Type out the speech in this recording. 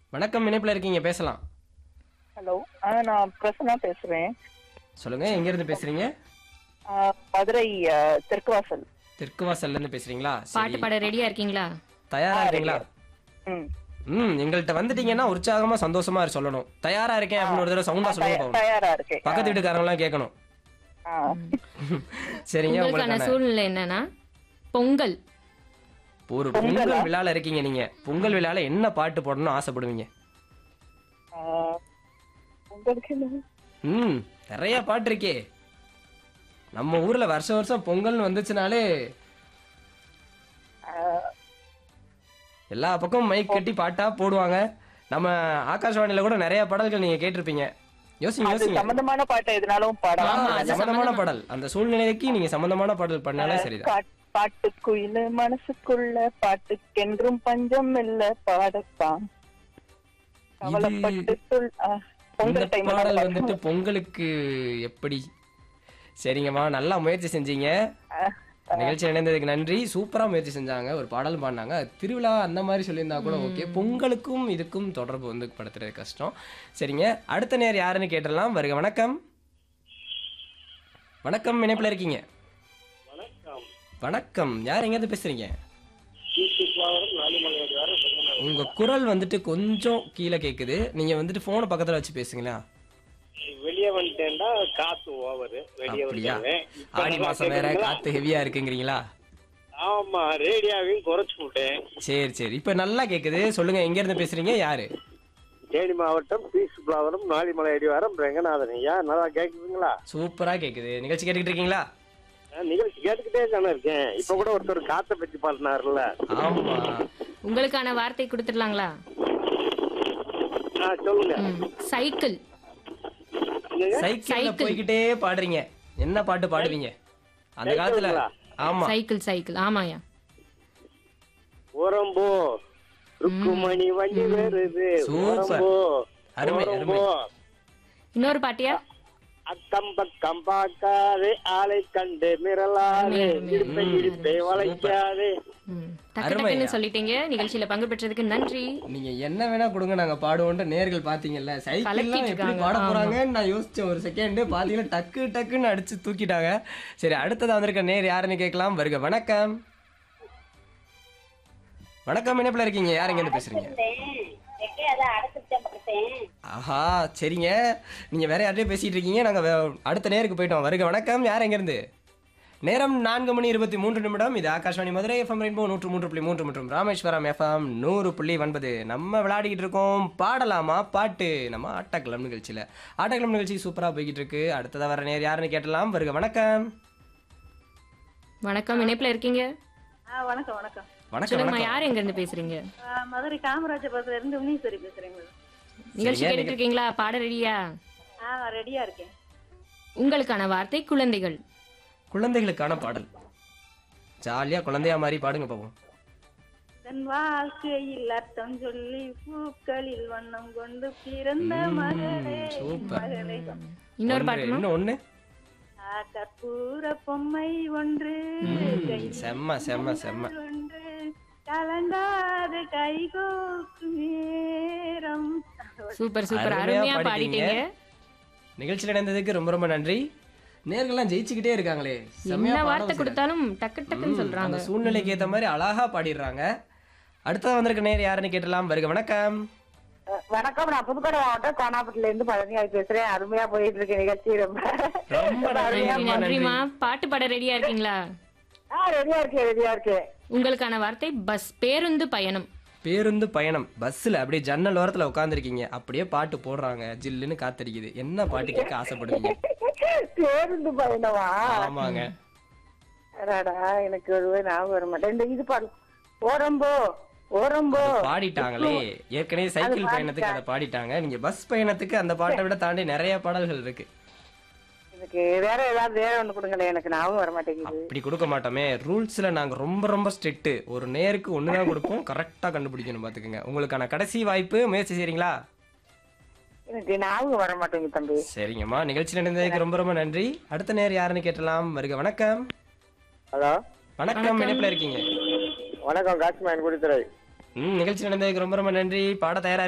வணக்கம் இணைப்புல இருக்கீங்க பேசலாம் ஹலோ ஆ நான் பிரசன்னா பேசுறேன் சொல்லுங்க எங்க இருந்து பேசுறீங்க ஆ, மதுரை ஆ, தெற்குவாசல் தெற்கு வாசல்ல இருந்து பேசுறீங்களா பாட்டு சரி பாட ரெடியா இருக்கீங்களா தயாரா இருக்கீங்களா ம் ம் எங்கள்கிட்ட வந்துட்டீங்கன்னா உற்சாகமா சந்தோஷமா சொல்லணும் தயாரா இருக்கேன் அப்படின்னு ஒரு தடவை சவுண்டா சொல்லுங்க தயா- பாவம் தயாரா இருக்கேன் பக்கத்து வீட்டுக்காரங்க எல்லாம் கேட்கணும் ஆ. சரிங்க உங்களுக்கான உங்களுக்கான சூழ்நிலை என்னன்னா பொங்கல் ஒரு பொங்கல் விழால இருக்கீங்க நீங்க பொங்கல் விழால என்ன பாட்டு போடணும்னு ஆசைப்படுவீங்க ஆ, உங்களுக்கு என்ன? ம் நிறைய பாட்டு இருக்கே நம்ம ஊர்ல வருஷம் வருஷம் பொங்கல்னு வந்துச்சுனாலே ஆ, எல்லா பக்கமும் மைக் கட்டி பாட்டா போடுவாங்க நம்ம ஆகாஷவாணியில கூட நிறைய பாடல்கள் நீங்க கேட்டிருப்பீங்க யோசிங்க அது யோசிங்க சம்பந்தமான பாட்டு எதுனாலும் ஆ, பாடலாம் சம்பந்தமான பாடல் அந்த சூழ்நிலைக்கு நீங்க சம்பந்தமான பாடல் பண்ணாலே சரிதான் காட்- பாட்டுக்குயில மனசுக்குள்ள பாட்டுக்கென்றும் பஞ்சம் இல்ல பாடத்தான் கவலைப்பட்டு சொல் ஆ, இந்த பொங்கல் டைம் பாடல் வந்துட்டு பொங்கலுக்கு எப்படி சரிங்கம்மா நல்லா முயற்சி செஞ்சீங்க நிகழ்ச்சி இணைந்ததுக்கு நன்றி சூப்பரா முயற்சி செஞ்சாங்க ஒரு பாடல் பாடினாங்க திருவிழா அந்த மாதிரி சொல்லியிருந்தா கூட ஓகே பொங்கலுக்கும் இதுக்கும் தொடர்பு வந்து படுத்துறது கஷ்டம் சரிங்க அடுத்த நேர் யாருன்னு கேட்டுடலாம் வருக வணக்கம் வணக்கம் இணைப்புல இருக்கீங்க வணக்கம் யார் எங்கேருந்து பேசுறீங்க உங்க குரல் வந்துட்டு கொஞ்சம் கீழே கேக்குது நீங்க வந்துட்டு போனை பக்கத்துல வச்சு பேசுங்களா வெளியே வந்துட்டேன்டா காத்து ஓவரு வெளியே அப்படியா வந்துட்டேன் இப்ப ஆடி நல்லா மாசம் வேற கேக்குதுங்களா? காத்து ஹெவியா இருக்குங்கிறீங்களா ஆமா ரேடியோவையும் குறைச்சு விட்டேன் சரி சரி இப்ப நல்லா கேக்குது சொல்லுங்க எங்க இருந்து பேசுறீங்க யாரு தேனி மாவட்டம் பீஸ் பிளாவரம் நாளிமலை அடிவாரம் ரெங்கநாதன் ஐயா நல்லா கேக்குதுங்களா சூப்பரா கேக்குது நிகழ்ச்சி கேட்டுக்கிட்டு இருக்கீங்களா நான் நிகழ்ச்சி கேட்டுக்கிட்டே தானே இருக்கேன் இப்ப கூட ஒருத்தர் காத்த பத்தி பாடினாருல்ல ஆமா உங்களுக்கான வார்த்தை கொடுத்துடலாங்களா ஆ சொல்லுங்க ம். சைக்கிள் என்னங்க? சைக்கிள்ல சைக்கிள். போய்கிட்டே பாடுறீங்க என்ன பாட்டு பாடுவீங்க அந்த காலத்துல சைக்கிளா? ஆமா சைக்கிள் சைக்கிள் ஆமாயா ஓரம்போ ருக்குமணி வண்டி வருது சூப்பர். ஓரம்போ அருமை, ஓரம்போ இன்னொரு பாட்டியா அக்கம் பக்கம் பார்க்காதே ஆளை கண்டு மிரளாதே அருமை, இடுப்பை இடுப்பை வளைக்காதே ம். டக்கு அருமையா. டக்குன்னு சொல்லிட்டீங்க நிகழ்ச்சியில பங்கு பெற்றதுக்கு நன்றி நீங்க என்ன வேணா கொடுங்க நாங்க பாடுவோம்ட்டு நேர்கள் பாத்தீங்கல்ல சைக்கிள்லாம் கலக்கிட்டு எப்படி இருக்காங்க. பாட ஆமா. போறாங்கன்னு நான் யோசிச்சேன் ஒரு செகண்ட் பாத்தீங்கன்னா டக்கு டக்குன்னு அடிச்சு தூக்கிட்டாங்க சரி அடுத்ததா வந்திருக்க நேர் யாருன்னு கேட்கலாம் வருக வணக்கம் வணக்கம் இணைப்புல இருக்கீங்க யார் எங்க இருந்து பேசுறீங்க ஆஹா சரிங்க நீங்க வேற யார்கிட்டயும் பேசிட்டு இருக்கீங்க நாங்க வே- அடுத்த நேருக்கு போயிட்டோம் வருக வணக்கம் யார் எங்க இருந்து நேரம் நான்கு மணி இருபத்தி மூன்று நிமிடம் இது ஆகாஷ்வாணி மதுரை எஃப்எம் ரெயின்போ நூற்று மூன்று புள்ளி மூன்று மற்றும் ராமேஸ்வரம் எஃப்எம் நூறு புள்ளி ஒன்பது நம்ம விளையாடிக்கிட்டு இருக்கோம் பாடலாமா பாட்டு நம்ம ஆட்டக்கிழம் நிகழ்ச்சியில ஆட்டக்கிழம் நிகழ்ச்சி சூப்பரா போய்கிட்டு இருக்கு அடுத்ததா வர நேர் யாருன்னு கேட்டலாம் வருக வணக்கம் வணக்கம் இணைப்புல இருக்கீங்க ஆ வணக்கம் வணக்கம் வணக்கம் சொல்லுங்கம்மா வணக்கம் யார் எங்க இருந்து பேசுறீங்க ஆ, மதுரை காமராஜபுரத்துல இருந்து உன்னீஸ்வரி பேசுறேங்க நிகழ்ச்சி சரியா, கேட்டுட்டு இருக்கீங்களா பாட ரெடியா ஆ நான் ரெடியா இருக்கேன் உங்களுக்கான வார்த்தை குழந்தைகள் குழந்தைகளுக்கான பாடல் ஜாலியா குழந்தையா மாதிரி பாடுங்க பாப்போம் தன் வாழ்க்கையில் அர்த்தம் சொல்லி பூக்களில் வண்ணம் கொண்டு பிறந்த மகளே சூப்பர். மகளே இன்னொரு ஒன்று, பாட்டுமா இன்னும் ஒண்ணு ஆ, கற்பூர பொம்மை ஒன்று ம், கையில் செம்ம செம்ம செம்ம ஒன்று கலங்காத கைகோக்கும் நேரம் சூப்பர் சூப்பர் அருமையா அருமையா பாடிட்டீங்க. பாடிட்டீங்க நிகழ்ச்சியில் இணைந்ததுக்கு ரொம்ப ரொம்ப நன்றி நேர்கள்லாம் ஜெயிச்சுக்கிட்டே இருக்காங்களே செம்மையா என்ன பாடவும் வார்த்தை செய்றாங்க. கொடுத்தாலும் டக்கு டக்குன்னு ம், சொல்றாங்க அந்த சூழ்நிலைக்கு ஏத்த மாதிரி அழகா பாடிடுறாங்க அடுத்ததா வந்திருக்க நேர் யாருன்னு கேட்டலாம் வருக வணக்கம் வணக்கம் நான் புதுக்கோட்டை மாவட்டம் கோனாப்பட்டில இருந்து பழனியாய் பேசுறேன் அருமையா போயிட்டு இருக்கு நிகழ்ச்சி ரொம்ப ரொம்ப நன்றி நன்றி ரொம்ப நன்றி நன்றிமா பாட்டு பாட ரெடியா இருக்கீங்களா ஆ ரெடியா இருக்கேன் ரெடியா இருக்கேன் உங்களுக்கான வார்த்தை பஸ் பேருந்து பயணம் பேருந்து பயணம் பஸ்ல அப்படியே ஜன்னல் ஓரத்துல உட்காந்துருக்கீங்க அப்படியே பாட்டு போடுறாங்க ஜில்லுன்னு காத்தடிக்குது என்ன பாட்டு கேட்க ஆசைப்படுவீங்க பேருந்து பயணமா ஆமாங்க அடாடா எனக்கு ஒரு ஞாபகம் வர மாட்டேன் இந்த இது பாடு ஓரம்போ ஓரம்போ பாடிட்டாங்களே ஏற்கனவே சைக்கிள் பயணத்துக்கு அதை பாடிட்டாங்க நீங்க பஸ் பயணத்துக்கு அந்த பாட்டை விட தாண்டி நிறைய பாடல்கள் இருக்கு எனக்கு வேற ஏதாவது வேற ஒண்ணு கொடுங்களேன் எனக்கு ஞாபகம் வர மாட்டேங்குது அப்படி கொடுக்க மாட்டோமே ரூல்ஸ்ல நாங்க ரொம்ப ரொம்ப ஸ்ட்ரிக்ட் ஒரு நேருக்கு ஒண்ணுதான் கொடுப்போம் கரெக்டா கண்டுபிடிக்கணும் பாத்துக்கோங்க உங்களுக்கான கடைசி வாய்ப்பு முயற்சி செய்றீங்களா எனக்கு ஞாபகம் வர மாட்டேங்குது தம்பி சரிங்கம்மா நிகழ்ச்சி நடந்ததுக்கு ரொம்ப ரொம்ப நன்றி அடுத்த நேர் யாருன்னு கேட்டலாம் வருக வணக்கம் ஹலோ வணக்கம் இணைப்புல இருக்கீங்க வணக்கம் காட்சிமாயன் குடித்துறை ம் நிகழ்ச்சி நடந்ததுக்கு ரொம்ப ரொம்ப நன்றி பாட தயாரா